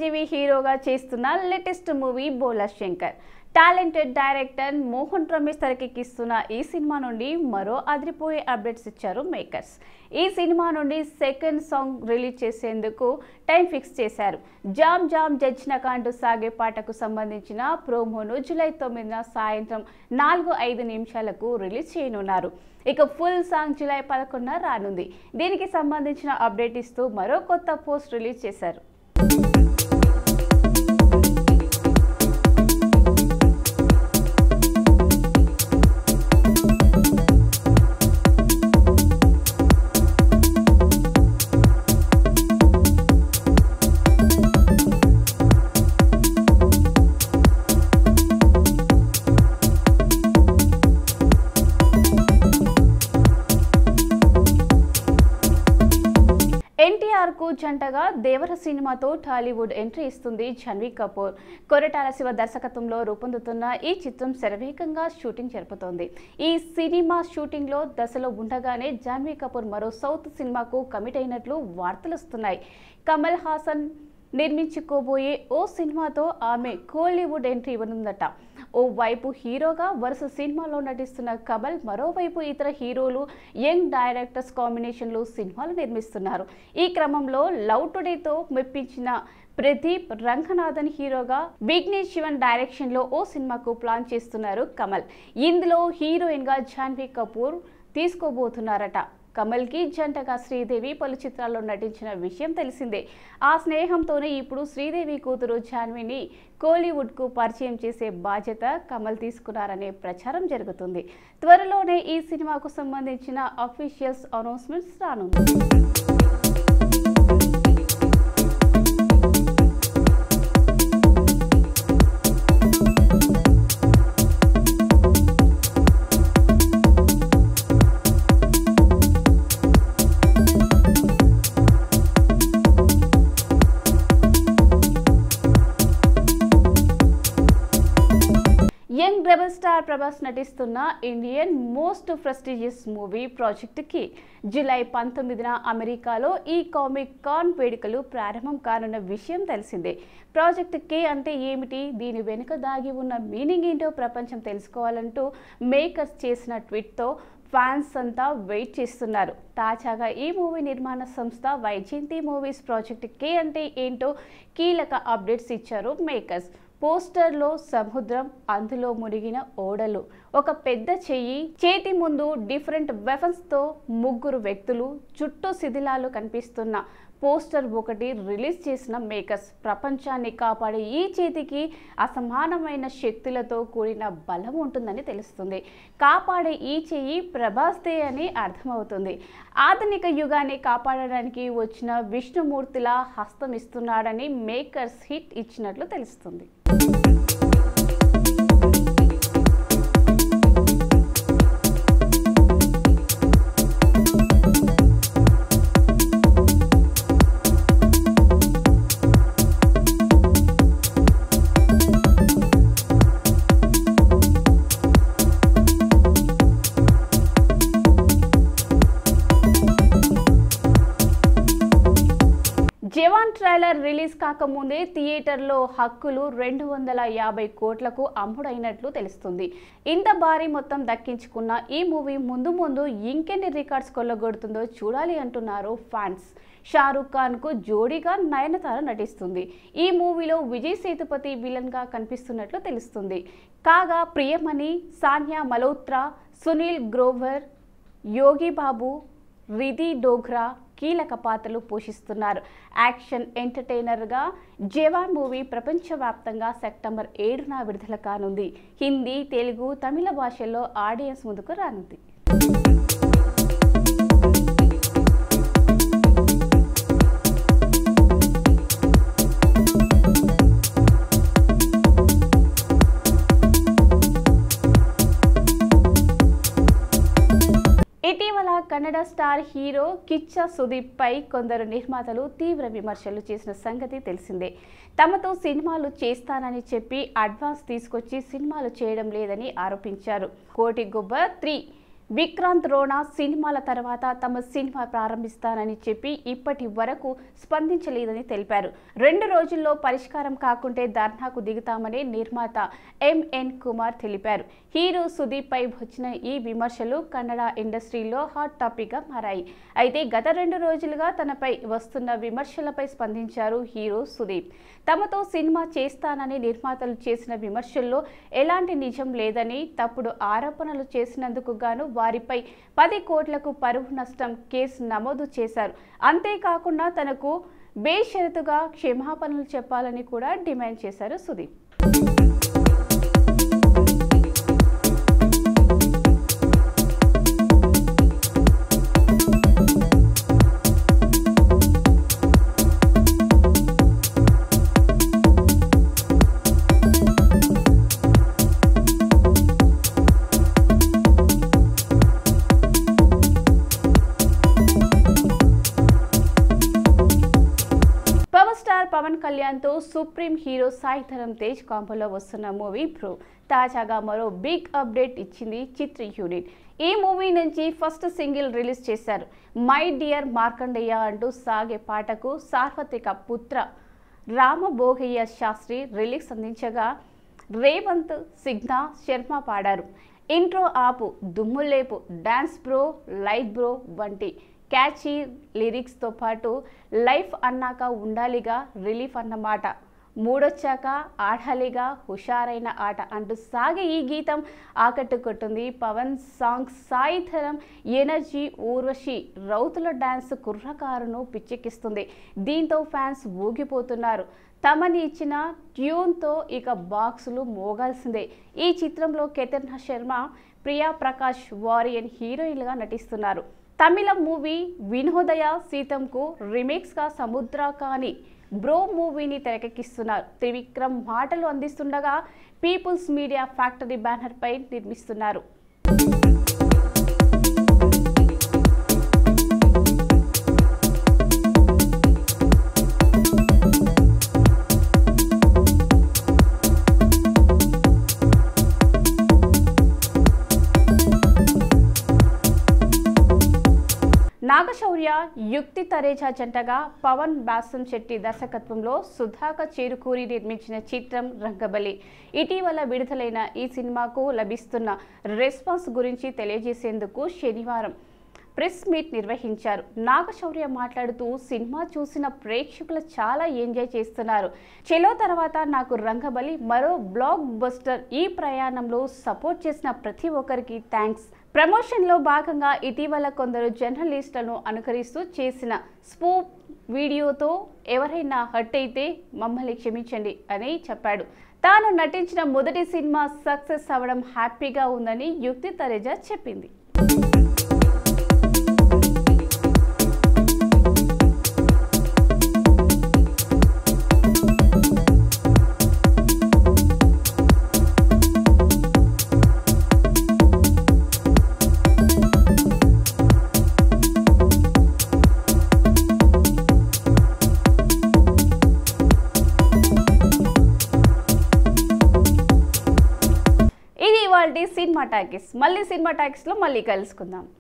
చిరంజీవి హీరోగా చేస్తున్న latest movie Bhola Shankar talented director Mohan Ramesh తెరకెక్కిస్తున్న ఈ సినిమా నుండి మరో అదిరిపోయే అప్డేట్స్ ఇచ్చారు మేకర్స్ ఈ సినిమా నుండి సెకండ్ సాంగ్ రిలీజ్ చేసేందుకు టైం ఫిక్స్ చేశారు జామ్ జామ్ జడ్జినక అంటూ సాగే పాటకు సంబంధించిన ప్రోమోను జూలై తొమ్మిదిన సాయంత్రం నాలుగు ఐదు నిమిషాలకు రిలీజ్ చేయనున్నారు ఇక ఫుల్ సాంగ్ జూలై పదకొండున రానుంది దీనికి సంబంధించిన అప్డేట్ ఇస్తూ మరో కొత్త పోస్ట్ రిలీజ్ చేశారు ఎన్టీఆర్ కు జంటగా దేవర సినిమాతో టాలీవుడ్ ఎంట్రీ ఇస్తుంది జాన్వీ కపూర్ కొరటాల శివ దర్శకత్వంలో రూపొందుతున్న ఈ చిత్రం శరవేగంగా షూటింగ్ జరుపుతోంది ఈ సినిమా షూటింగ్ లో దశలో ఉండగానే జాన్వీ కపూర్ మరో సౌత్ సినిమాకు కమిట్ అయినట్లు వార్తలు వస్తున్నాయి కమల్ హాసన్ నిర్మించుకోబోయే ఓ సినిమాతో ఆమె కోలీవుడ్ ఎంట్రీ ఇవ్వనుందట ఓ వైపు హీరోగా వరుస సినిమాలో నటిస్తున్న కమల్ మరోవైపు ఇతర హీరోలు యంగ్ డైరెక్టర్స్ కాంబినేషన్లు సినిమాలు నిర్మిస్తున్నారు ఈ క్రమంలో లవ్ టుడేతో మెప్పించిన ప్రదీప్ రంగనాథన్ హీరోగా విఘ్నేష్ శివన్ డైరెక్షన్ లో ఓ సినిమాకు ప్లాన్ చేస్తున్నారు కమల్ ఇందులో హీరోయిన్ గా జాన్వీ కపూర్ తీసుకోబోతున్నారట కమల్ కి జంటగా శ్రీదేవి పలు చిత్రాల్లో నటించిన విషయం తెలిసిందే ఆ స్నేహంతోనే ఇప్పుడు శ్రీదేవి కూతురు జాన్విని కోలీవుడ్ కు పరిచయం చేసే బాధ్యత కమల్ తీసుకున్నారనే ప్రచారం జరుగుతుంది త్వరలోనే ఈ సినిమాకు సంబంధించిన అఫీషియల్స్ అనౌన్స్మెంట్స్ రానుంది యంగ్ రెబల్ స్టార్ ప్రభాస్ నటిస్తున్న Indian most prestigious movie project కి జూలై పంతొమ్మిదిన అమెరికాలో ఈ కామిక్ కాన్ వేడుకలు ప్రారంభం కానున్న విషయం తెలిసిందే ప్రాజెక్ట్ కే అంటే ఏమిటి దీని వెనుక దాగి ఉన్న మీనింగ్ ఏంటో ప్రపంచం తెలుసుకోవాలంటూ మేకర్స్ చేసిన ట్వీట్తో ఫ్యాన్స్ అంతా వెయిట్ చేస్తున్నారు తాజాగా ఈ మూవీ నిర్మాణ సంస్థ వైజయంతి మూవీస్ ప్రాజెక్ట్ కే అంటే ఏంటో కీలక అప్డేట్స్ ఇచ్చారు మేకర్స్ పోస్టర్లో సముద్రం అందులో మునిగిన ఓడలు ఒక పెద్ద చెయ్యి చేతి ముందు డిఫరెంట్ వెపన్స్తో ముగ్గురు వ్యక్తులు చుట్టూ శిథిలాలు కనిపిస్తున్న పోస్టర్ ఒకటి రిలీజ్ చేసిన మేకర్స్ ప్రపంచాన్ని కాపాడే ఈ చేతికి అసమానమైన శక్తులతో కూడిన బలం ఉంటుందని తెలుస్తుంది కాపాడే ఈ చెయ్యి ప్రభాస్దే అని అర్థమవుతుంది ఆధునిక యుగాన్ని కాపాడడానికి వచ్చిన విష్ణుమూర్తిలా హస్తం ఇస్తున్నాడని మేకర్స్ హిట్ ఇచ్చినట్లు తెలుస్తుంది జవాన్ ట్రైలర్ రిలీజ్ కాకముందే థియేటర్లో హక్కులు రెండు వందల యాభై కోట్లకు అమ్ముడైనట్లు తెలుస్తుంది ఇంత భారీ మొత్తం దక్కించుకున్న ఈ మూవీ ముందు ముందు ఇంకెన్ని రికార్డ్స్ కొల్లగొడుతుందో చూడాలి అంటున్నారు ఫ్యాన్స్ షారూక్ ఖాన్ కు జోడీగా నయనతార నటిస్తుంది ఈ మూవీలో విజయ్ సేతుపతి విలన్ గా కనిపిస్తున్నట్లు తెలుస్తుంది కాగా ప్రియమణి సాన్యా మల్హోత్రా సునీల్ గ్రోవర్ యోగి బాబు రిధి డోగ్రా కీలక పాత్రలు పోషిస్తున్నారు యాక్షన్ ఎంటర్టైనర్గా జవాన్ మూవీ ప్రపంచవ్యాప్తంగా సెప్టెంబర్ ఏడున విడుదల కానుంది హిందీ తెలుగు తమిళ భాషల్లో ఆడియన్స్ ముందుకు రానుంది ఇటీవల కన్నడ స్టార్ హీరో కిచ్చ సుదీప్ పై కొందరు నిర్మాతలు తీవ్ర విమర్శలు చేసిన సంగతి తెలిసిందే తమతో సినిమాలు చేస్తానని చెప్పి అడ్వాన్స్ తీసుకొచ్చి సినిమాలు చేయడం లేదని ఆరోపించారు కోటి గుబ్బ త్రీ విక్రాంత్ రోనా సినిమాల తర్వాత తమ సినిమా ప్రారంభిస్తానని చెప్పి ఇప్పటి వరకు స్పందించలేదని తెలిపారు రెండు రోజుల్లో పరిష్కారం కాకుంటే ధర్నాకు దిగుతామని నిర్మాత ఎంఎన్ కుమార్ తెలిపారు హీరో సుదీప్ పై వచ్చిన ఈ విమర్శలు కన్నడ ఇండస్ట్రీలో హాట్ టాపిక్ గా మారాయి అయితే గత రెండు రోజులుగా తనపై వస్తున్న విమర్శలపై స్పందించారు హీరో సుదీప్ తమతో సినిమా చేస్తానని నిర్మాతలు చేసిన విమర్శల్లో ఎలాంటి నిజం లేదని తప్పుడు ఆరోపణలు చేసినందుకు గాను వారిపై పది కోట్లకు పరువు నష్టం కేసు నమోదు చేశారు అంతేకాకుండా తనకు బేషరతుగా క్షమాపణలు చెప్పాలని కూడా డిమాండ్ చేశారు సుదీప్ పవర్ స్టార్ పవన్ కళ్యాణ్ తో సుప్రీం హీరో సాయి ధరమ్ తేజ్ కాంపోలో వస్తున్న మూవీ ప్రో తాజాగా మరో బిగ్ అప్డేట్ ఇచ్చింది చిత్ర యూనిట్ ఈ మూవీ నుంచి ఫస్ట్ సింగిల్ రిలీజ్ చేశారు మై డియర్ మార్కండేయ అంటూ సాగే పాటకు సార్వత్రిక పుత్ర రామభోగయ్య శాస్త్రి రిలీజ్ అందించగా రేవంత్ సిగ్నా శర్మ పాడారు ఇంట్రో ఆపు దుమ్ములేపు డాన్స్ బ్రో లైట్ బ్రో వంటి క్యాచీ లిరిక్స్తో పాటు లైఫ్ అన్నాక ఉండాలిగా రిలీఫ్ అన్నమాట మూడొచ్చాక ఆడాలిగా హుషారైన ఆట అంటూ సాగే ఈ గీతం ఆకట్టుకొట్టింది Pawan song Sai Dharam energy Urvashi Rautela dance కుర్రకారును పిచ్చెక్కిస్తుంది దీంతో ఫ్యాన్స్ ఊగిపోతున్నారు తమని ఇచ్చిన ట్యూన్తో ఇక బాక్సులు మోగాల్సిందే ఈ చిత్రంలో కేతన్ శర్మ ప్రియా ప్రకాష్ వారియన్ హీరోయిన్లుగా నటిస్తున్నారు తమిళ మూవీ వినోదయ సీతంకు రిమిక్స్గా సముద్రకాని బ్రో మూవీని తెరకెక్కిస్తున్నారు త్రివిక్రమ్ మాటలు అందిస్తుండగా పీపుల్స్ మీడియా ఫ్యాక్టరీ బ్యానర్పై నిర్మిస్తున్నారు నాగశౌర్య యుక్తి తరేజా జంటగా పవన్ బాసం శెట్టి దర్శకత్వంలో సుధాకర్ చేరుకూరి నిర్మించిన చిత్రం రంగబలి ఇటీవల విడుదలైన ఈ సినిమాకు లభిస్తున్న రెస్పాన్స్ గురించి తెలియజేసేందుకు శనివారం ప్రెస్ మీట్ నిర్వహించారు నాగశౌర్య మాట్లాడుతూ సినిమా చూసిన ప్రేక్షకులు చాలా ఎంజాయ్ చేస్తున్నారు చెలో తర్వాత నాకు రంగబలి మరో బ్లాక్ బస్టర్ ఈ ప్రయాణంలో సపోర్ట్ చేసిన ప్రతి ఒక్కరికి థ్యాంక్స్ ప్రమోషన్లో భాగంగా ఇటీవల కొందరు జర్నలిస్టులను అనుకరిస్తూ చేసిన స్పూప్ వీడియోతో ఎవరైనా హర్ట్ అయితే మమ్మల్ని క్షమించండి అని చెప్పాడు తాను నటించిన మొదటి సినిమా సక్సెస్ అవ్వడం హ్యాపీగా ఉందని యుక్తి తరేజా చెప్పింది ఇది ఇవాళ సినిమా టాకీస్ మళ్ళీ సినిమా టాకీస్లో మళ్ళీ కలుసుకుందాం